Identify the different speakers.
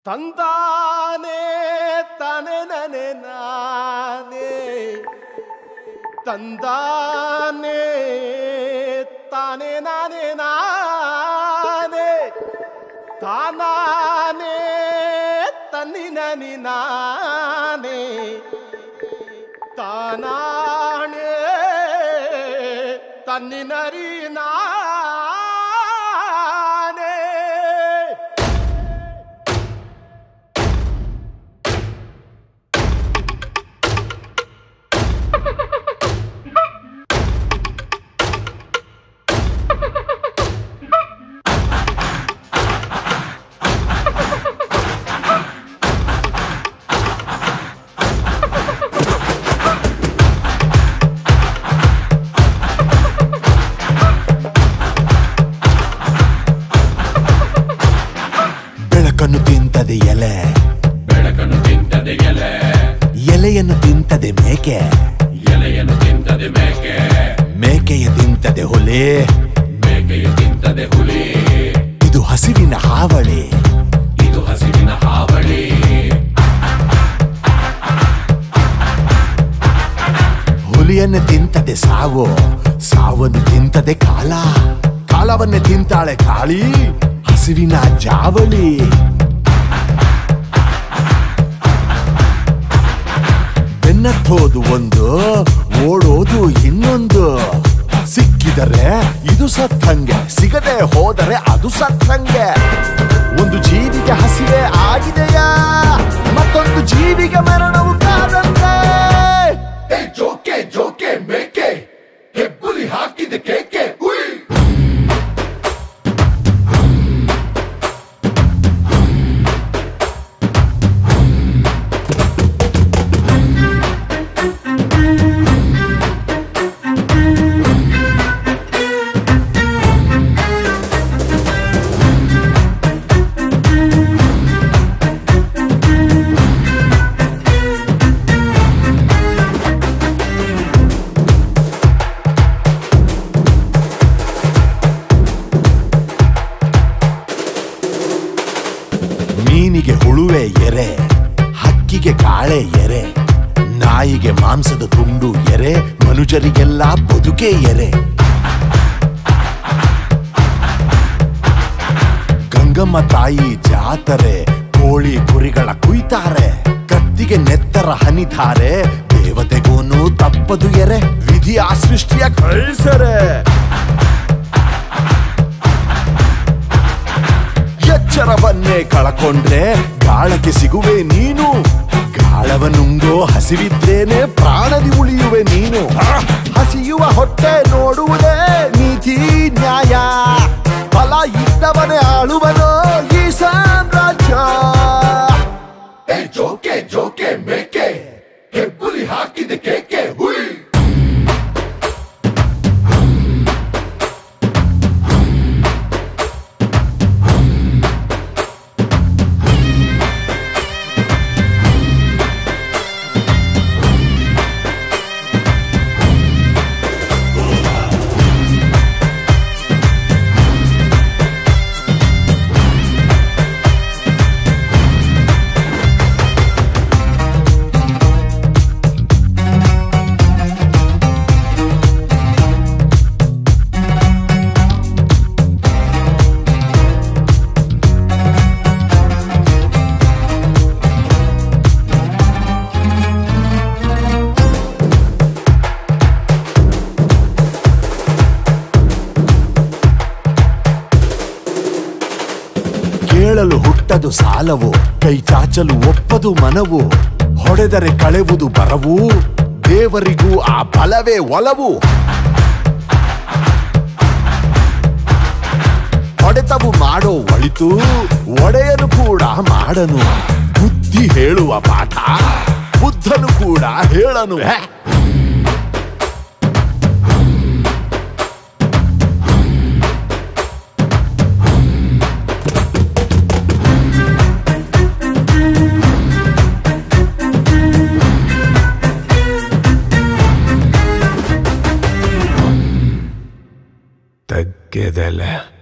Speaker 1: ತಂದಾನೆ ತಾನೆ ನನೆ ನಾನೇ ತಂದಾನೆ ತಾನೆ ನಾನೇ ನಾನೇ ತಾನಾನೆ ತನ್ನಿನನಿ ನಾನೇ ತಾನಾಣೆ ತನ್ನಿನರಿ ನಾನೇ
Speaker 2: ಬೆಳಕನ್ನು ತಿಂತದೆ ಎಲೆ
Speaker 3: ಬೆಳಕನ್ನು ತಿಂತದೆ ಎಲೆ
Speaker 2: ಎಲೆಯನ್ನು ತಿಂತದೆ ಮೇಕೆ
Speaker 3: ಎಲೆಯನ್ನು ತಿಂತದೆ ಮೇಕೆ
Speaker 2: ಮೇಕೆಯ ತಿಂತದೆ ಹುಲಿ
Speaker 3: ಮೇಕೆಯು ತಿಂತದೆ ಹುಲಿ
Speaker 2: ಇದು ಹಸಿವಿನ ಹಾವಳಿ
Speaker 3: ಇದು ಹಸಿವಿನ ಹಾವಳಿ
Speaker 2: ಹುಲಿಯನ್ನು ತಿಂತದೆ ಸಾವು ಸಾವನ್ನು ತಿಂತದೆ ಕಾಲ ಕಾಲವನ್ನೇ ತಿಂತಾಳೆ ಕಾಳಿ ಹಸಿವಿನ ಜಾವಳಿ ಬೆನ್ನತ್ತೋದು ಒಂದು ಓಡೋದು ಇನ್ನೊಂದು ಸಿಕ್ಕಿದರೆ ಇದು ಸತ್ತಂಗೆ ಸಿಗದೆ ಹೋದರೆ ಅದು ಸತ್ತಂಗೆ ಒಂದು ಜೀವಿಗೆ ಹಸಿವೆ ಆಗಿದೆಯಾ ಮತ್ತೊಂದು ಜೀವಿಗೆ ಮರಣವು ಕಾದಂತೆ
Speaker 3: ಏ ಜೋಕೆ ಜೋಕೆ ಮೇಕೆ ಹೆಬ್ಬುಲಿ ಹಾಕಿದ ಕೇಕೆ ಉಯ್
Speaker 2: ಮೀನಿಗೆ ಹುಳುವೆ ಎರೆ ಹಕ್ಕಿಗೆ ಕಾಳೆ ಎರೆ ನಾಯಿಗೆ ಮಾಂಸದ ತುಂಡು ಎರೆ ಮನುಜರಿಗೆಲ್ಲ ಬದುಕೆ ಎರೆ ಗಂಗಮ್ಮ ತಾಯಿ ಜಾತರೆ ಕೋಳಿ ಕುರಿಗಳ ಕುಯ್ತಾರೆ ಕತ್ತಿಗೆ ನೆತ್ತರ ಹನಿತಾರೆ ದೇವತೆಗೂನು ತಪ್ಪದು ಎರೆ ವಿಧಿ ಆ ಸೃಷ್ಟಿಯ ಕಳಿಸರೆ ಎಚ್ಚರವನ್ನೇ ಕಳಕೊಂಡ್ರೆ ಗಾಳಕ್ಕೆ ಸಿಗುವೆ ನೀನು ಗಾಳವ ನುಂಗೋ ಹಸಿವಿದ್ರೇನೆ ಪ್ರಾಣದಿ ಉಳಿಯುವೆ ನೀನು ಹಸಿಯುವ ಹೊಟ್ಟೆ ನೋಡುವುದೇ ನೀತಿ ನ್ಯಾಯ ಫಲ ಇದ್ದವನೇ ಆಳುವನೋ ಈ ಸಾಮ್ರಾಜ್ಯ
Speaker 3: ಏ ಜೋಕೆ ಜೋಕೆ ಮೇಕೆ ಹೆಬ್ಬುಲಿ ಹಾಕಿದ ಕೇಕೆ ಹುಯ್
Speaker 2: ಕೇಳಲು ಹುಟ್ಟದು ಸಾಲವು ಕೈ ಚಾಚಲು ಒಪ್ಪದು ಮನವು ಹೊಡೆದರೆ ಕಳೆವುದು ಬರವು ದೇವರಿಗೂ ಆ ಬಲವೇ ಒಲವು ಹೊಡೆತವು ಮಾಡೋ ಒಳಿತು ಒಡೆಯನು ಕೂಡ ಮಾಡನು ಬುದ್ಧಿ ಹೇಳುವ ಪಾಠ ಬುದ್ಧನು ಕೂಡ ಹೇಳನು ಹೆ. ತಗ್ಗೆದಲೆ